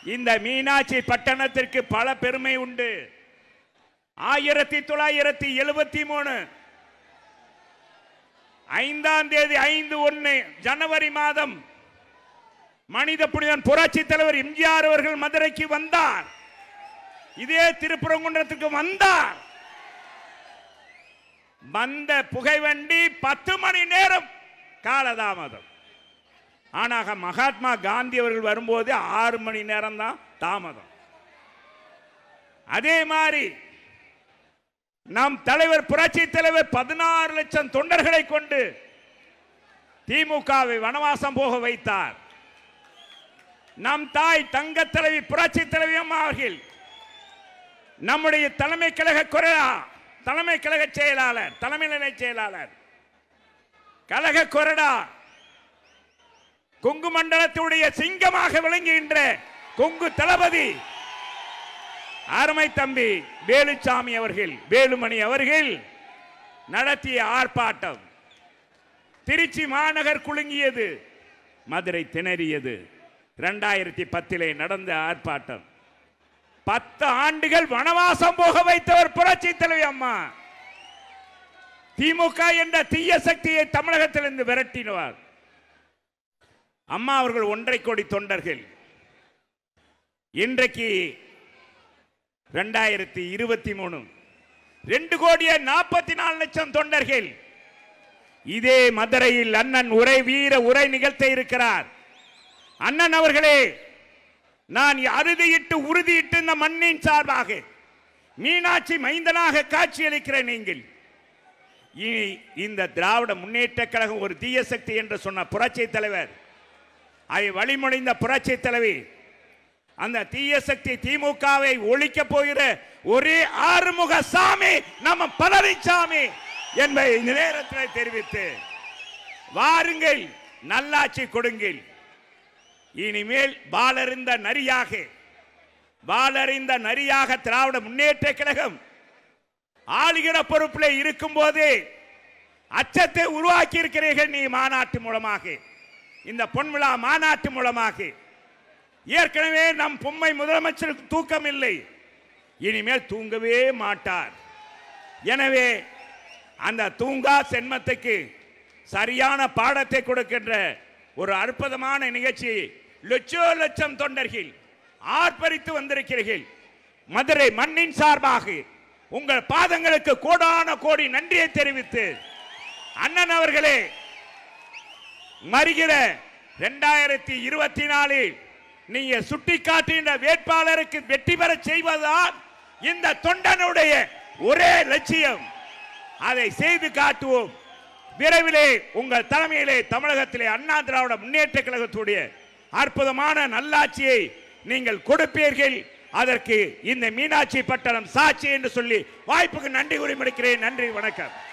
இந்த மீனாட்சி பட்டணத்திற்கு பல பெருமை உண்டு ஆயிரத்தி தொள்ளாயிரத்தி எழுபத்தி மூணு ஐந்தாம் தேதி ஐந்து ஒன்னு ஜனவரி மாதம் மனித புனிதன் புரட்சி தலைவர் எம்ஜிஆர் அவர்கள் மதுரைக்கு வந்தார் இதே திருப்பரங்குன்றத்துக்கு வந்தார் வந்த புகைவண்டி பத்து மணி நேரம் காலதாமதம் ஆனாக மகாத்மா காந்தி அவர்கள் வரும்போது ஆறு மணி நேரம் தான் தாமதம் அதே மாதிரி நம் தலைவர் புரட்சி தலைவர் பதினாறு லட்சம் தொண்டர்களை கொண்டு திமுகவை வனவாசம் போக வைத்தார் நம் தாய் தங்க தலைவி புரட்சி தலைவி அம்மா அவர்கள் நம்முடைய தலைமை கழக கொறடா தலைமை கழக செயலாளர் தலைமை நிலை செயலாளர் கழக கொறடா கொங்கு மண்டலத்துடைய சிங்கமாக விளங்குகின்ற கொங்கு தளபதி அருமை தம்பி வேலுச்சாமி அவர்கள் வேலுமணி அவர்கள் நடத்திய ஆர்ப்பாட்டம் திருச்சி மாநகர் குலுங்கியது மதுரை திணறியது இரண்டாயிரத்தி பத்திலே நடந்த ஆர்ப்பாட்டம் பத்து ஆண்டுகள் வனவாசம் போக வைத்தவர் புரட்சி தலைவி அம்மா திமுக என்ற தீய சக்தியை தமிழகத்திலிருந்து விரட்டினார் அம்மா அவர்கள் ஒன்றை கோடி தொண்டர்கள் இன்றைக்கு ரெண்டாயிரத்தி இருபத்தி மூணு ரெண்டு கோடியே நாற்பத்தி நாலு லட்சம் தொண்டர்கள் இதே மதுரையில் அண்ணன் உரை வீர உரை நிகழ்த்த இருக்கிறார் அண்ணன் அவர்களே நான் அறுதியிட்டு உறுதியிட்டு இந்த மண்ணின் சார்பாக மீனாட்சி மைந்தனாக காட்சியளிக்கிறேன் நீங்கள் இனி இந்த திராவிட முன்னேற்ற கழகம் ஒரு தீய சக்தி என்று சொன்ன புரட்சி தலைவர் அதை வழிமொழிந்த புரட்சி தலைவி அந்த தீய சக்தி திமுகவை ஒழிக்க போகிற ஒரே ஆறுமுக சாமி நம்ம பழனிசாமி என்பதை இந்த நேரத்தில் தெரிவித்து வாருங்கள் நல்லாட்சி கொடுங்கள் இனிமேல் பாலறிந்த நரியாக பாலறிந்த நரியாக திராவிட முன்னேற்ற கழகம் ஆளுகிற பொறுப்பில் இருக்கும் போதே அச்சத்தை உருவாக்கி இருக்கிறீர்கள் நீ மாநாட்டு மூலமாக இந்த பொன்விழா மாநாட்டு மூலமாக ஏற்கனவே நம் பொம்மை முதலமைச்சருக்கு தூக்கம் இல்லை இனிமேல் தூங்கவே மாட்டார் எனவே அந்த தூங்கா சென்மத்துக்கு சரியான பாடத்தை கொடுக்கின்ற ஒரு அற்புதமான நிகழ்ச்சி லட்சோ லட்சம் தொண்டர்கள் ஆர்ப்பரித்து வந்திருக்கிறீர்கள் மதுரை மண்ணின் சார்பாக உங்கள் பாதங்களுக்கு கோடான கோடி நன்றியை தெரிவித்து அண்ணன் அவர்களே மறுகிற இரண்டாயிரத்தி இருபத்தி நாலில் நீங்க சுட்டிக்காட்டுகின்ற வேட்பாளருக்கு வெற்றி பெற செய்வதுதான் இந்த தொண்டனுடைய ஒரே லட்சியம் அதை செய்து காட்டுவோம் விரைவிலே உங்கள் தலைமையிலே தமிழகத்திலே அண்ணா திராவிட முன்னேற்ற கழகத்துடைய அற்புதமான நல்லாட்சியை நீங்கள் கொடுப்பீர்கள் அதற்கு இந்த மீனாட்சி பட்டணம் சாட்சி என்று சொல்லி வாய்ப்புக்கு நன்றி உரிமளிக்கிறேன் நன்றி வணக்கம்